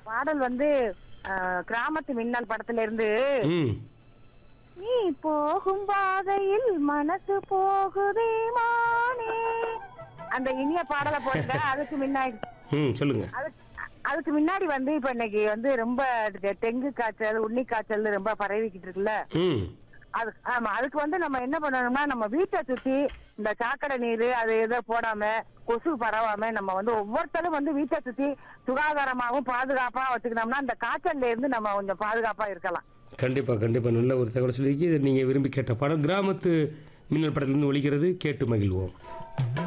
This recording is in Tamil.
பாடல் வந்து அஹ், கிராமத்து மின்னல் படத்துல இருந்து ம் நீ போகும் பாதையில் மனசு போகுதே மானே அந்த இனிய பாடலை போட்டுக்க அதுக்கு முன்னாடி ம் சொல்லுங்க அதுக்கு அதுக்கு முன்னாடி வந்து இப்ப இன்னைக்கு வந்து ரொம்ப டெ- டெங்கு காய்ச்சல் உண்ணி காய்ச்சல் ரொம்ப பரவிக்கிட்டு இருக்குல்ல ம் அது ஆமா அதுக்கு வந்து நம்ம என்ன பண்ணணும்னா நம்ம வீட்டை சுத்தி இந்த சாக்கடை நீர் அது எதோ போடாம கொசு பரவாம நம்ம வந்து ஒவ்வொருத்தரும் வந்து வீட்டை சுத்தி சுகாதாரமாகவும் பாதுகாப்பா வச்சுக்கணும்னா இந்த காய்ச்சல்ல இருந்து நம்ம கொஞ்சம் பாதுகாப்பா இருக்கலாம் கண்டிப்பாக கண்டிப்பாக நல்ல ஒரு தகவல் சொல்லியிருக்கு இது நீங்கள் விரும்பி கேட்ட படம் கிராமத்து மின்னல் படத்திலிருந்து ஒழிக்கிறது கேட்டு மகிழ்வோம்